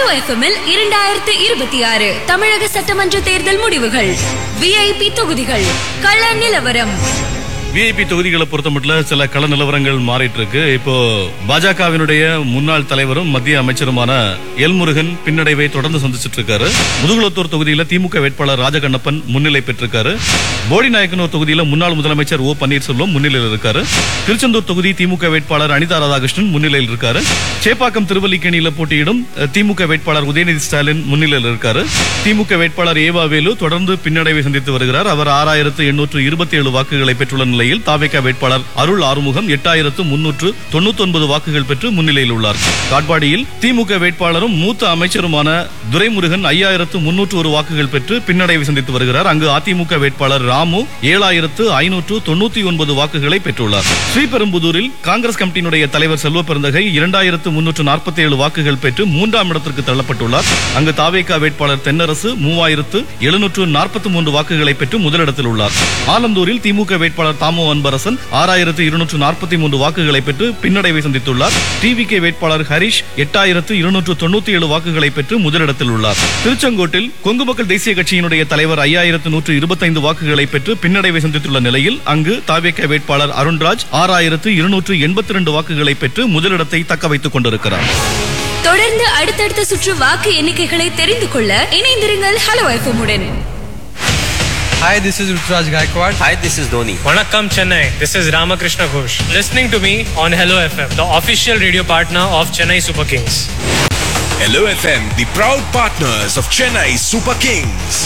Hello எஃப்எம்மில் இரண்டாயிரத்து இருபத்தி ஆறு தமிழக சட்டமன்ற தேர்தல் முடிவுகள் விஐபி தொகுதிகள் கள நிலவரம் விஐபி தொகுதிகளை பொறுத்தமட்டில் சில கள நிலவரங்கள் மாறிட்டு இருக்கு இப்போ பாஜகவினுடைய முன்னாள் தலைவரும் மத்திய அமைச்சருமான எல் முருகன் பின்னடைவை தொடர்ந்து சந்திச்சிட்டு இருக்காரு முதுகுளத்தூர் தொகுதியில திமுக வேட்பாளர் ராஜகண்ணப்பன் முன்னிலை பெற்றிருக்காரு போடி நாயக்கனூர் தொகுதியில முன்னாள் முதலமைச்சர் ஓ பன்னீர்செல்வம் முன்னிலையில் இருக்காரு திருச்செந்தூர் தொகுதி திமுக வேட்பாளர் அனிதா ராதாகிருஷ்ணன் முன்னிலையில் இருக்காரு சேப்பாக்கம் திருவல்லிக்கேணியில போட்டியிடும் அஹ், திமுக வேட்பாளர் உதயநிதி ஸ்டாலின் முன்னிலையில் இருக்காரு திமுக வேட்பாளர் ஏவா வேலு தொடர்ந்து பின்னடைவை சந்தித்து வருகிறார் அவர் ஆறாயிரத்து எண்ணூற்று இருபத்தி ஏழு வாக்குகளை பெற்றுள்ள நிலையில் தாவேக வேட்பாளர் அருள் ஆறுமுகம் எட்டாயிரத்து முன்னூற்று தொண்ணூத்தி ஒன்பது வாக்குகள் பெற்று முன்னிலையில் உள்ளார் காட்பாடியில் திமுக வேட்பாளரும் மூத்த அமைச்சருமான துரைமுருகன் ஐயாயிரத்து முன்னூற்று ஒரு வாக்குகள் பெற்று பின்னடைவை சந்தித்து வருகிறார் அங்கு அதிமுக வேட்பாளர் ராமு ஏழாயிரத்து ஐநூற்று தொண்ணூத்தி ஒன்பது வாக்குகளை பெற்றுள்ளார் ஸ்ரீபெரும்புதூரில் காங்கிரஸ் கமிட்டியினுடைய தலைவர் செல்வ பெருந்தகை இரண்டாயிரத்து முன்னூற்று நாற்பத்தி ஏழு வாக்குகள் பெற்று மூன்றாம் இடத்திற்கு தள்ளப்பட்டுள்ளார் அங்கு தாவேகா வேட்பாளர் தென்னரசு மூவாயிரத்து எழுநூற்று நாற்பத்தி மூன்று வாக்குகளை பெற்று முதலிடத்தில் உள்ளார் ஆலந்தூரில் திமுக வேட்பாளர் தாமோ அன்பரசன் ஆறாயிரத்து இருநூற்று நாற்பத்தி மூன்று வாக்குகளை பெற்று பின்னடைவை சந்தித்துள்ளார் டிவிகே வேட்பாளர் ஹரிஷ் எட்டாயிரத்து இருநூற்று தொண்ணூத்தி ஏழு வாக்குகளை பெற்று முதலிடத்தில் உள்ளார் திருச்செங்கோட்டில் கொங்கு மக்கள் தேசிய கட்சியினுடைய தலைவர் ஐயாயிரத்து நூற்று இருபத்தைந்து வாக்குகளை பெற்று பின்னடைவை சந்தித்துள்ள நிலையில் அங்கு தாவேக வேட்பாளர் அருண்ராஜ் ஆறாயிரத்து இருநூற்று எண்பத்தி இரண்டு வாக்குகளை பெற்று முதலிடத்தை தக்க வைத்துக் கொண்டிருக்கிறார் தொடர்ந்து அடுத்தடுத்த சுற்று வாக்கு எண்ணிக்கைகளை தெரிந்து கொள்ள இணைந்திருங்கள் ஹலோ எஃப்எம் உடன் Hi, this is Rutraj Gaikwad. Hi, this is Dhoni. Vanakkam Chennai. This is Ramakrishna Ghosh. Listening to me on Hello FM, the official radio partner of Chennai Super Kings. Hello FM, the proud partners of Chennai Super Kings.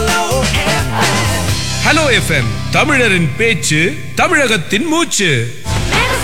Hello FM தமிழரின் பேச்சு தமிழகத்தின் மூச்சு